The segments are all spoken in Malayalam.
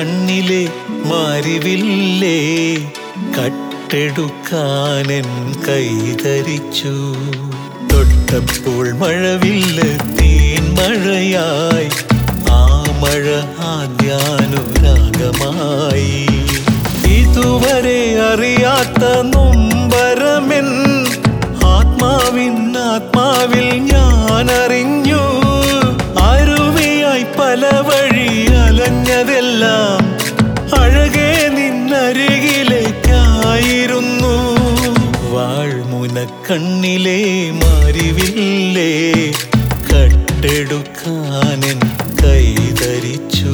കണ്ണിലെ മാരിവില്ലേ കട്ടെടുക്കാനൻ കൈതരിച്ചു തൊട്ടപ്പോൾ മഴവില്ല് തീൻ മഴയായി ആ മഴ ആദ്യാനുരാഗമായി ഇതുവരെ അറിയാത്ത നൊമ്പരമെൻ ആത്മാവിൻ ആത്മാവിൽ ഞാൻ അറിഞ്ഞു അരുവിയായി പല വഴി അലഞ്ഞതെല്ലാം അഴകെ നിന്നരികിലേക്കായിരുന്നു വാഴ്മുന കണ്ണിലെ മാരിവില്ലേ കട്ടെടുക്കാനൻ കൈതരിച്ചു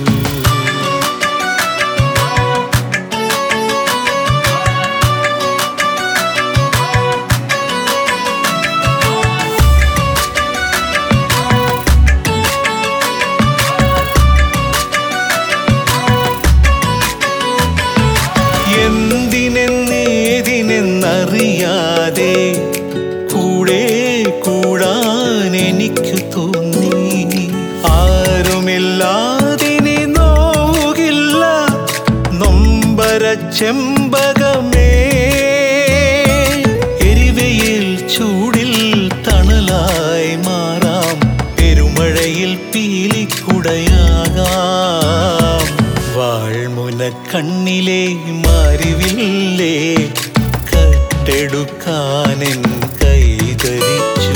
എന്തിനെന്നേതിനെന്നറിയാതെ കൂടെ കൂടാൻ എനിക്ക് തോന്നി ആരുമില്ലാതിനി നോകില്ല നൊമ്പര ചെമ്പകമേ എരിവയിൽ ചൂടിൽ തണലായി മാറാം പെരുമഴയിൽ പീലിക്കുടയാകാം വാൾമുന കണ്ണിലെ മാരിവില്ലേ കട്ടെടുക്കാനെൻ കൈതരിച്ചു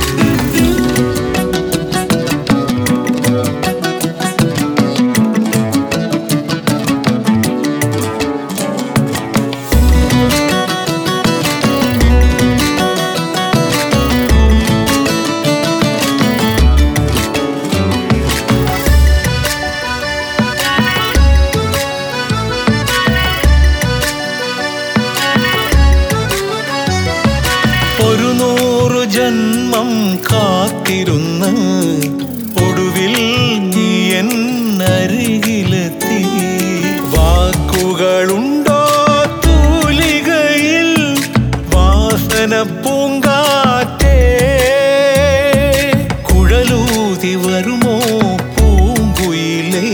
ഒരു നൂറു ജന്മം കാത്തിരുന്ന് ഒടുവിൽ നീ എന്നരികിലെത്തി വാക്കുകളുണ്ടോ തൂലികയിൽ വാസന പൂങ്കാറ്റേ കുഴലൂതി വരുമോ പൂങ്കുയിലേ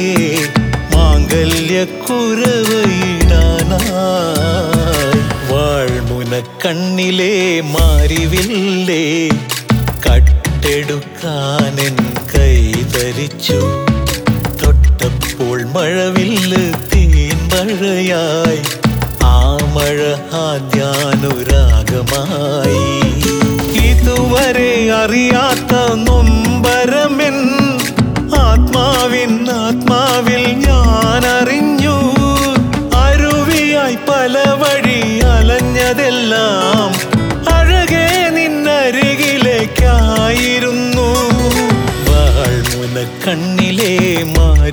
മാംഗല്യക്കുരവയിടാനായി വാഴ്മുന കണ്ണിലെ മാരിവില്ലേ കട്ടെടുക്കാനെൻ കൈതരിച്ചു തൊട്ടപ്പോൾ മഴവില്ല് തീൻ മഴയായി ആ മഴ ആദ്യാനുരാഗമായി ഇതുവരെ അറിയാത്ത നൊമ്പരമെൻ ആത്മാവിൻ ആത്മാവിൽ ഞാൻ അറിഞ്ഞു അരുവിയായി പല വഴി അലഞ്ഞതെല്ലാം അഴകെ നിന്നരികിലേക്കായിരുന്നു വാഴ്മുന കണ്ണിലെ മാറി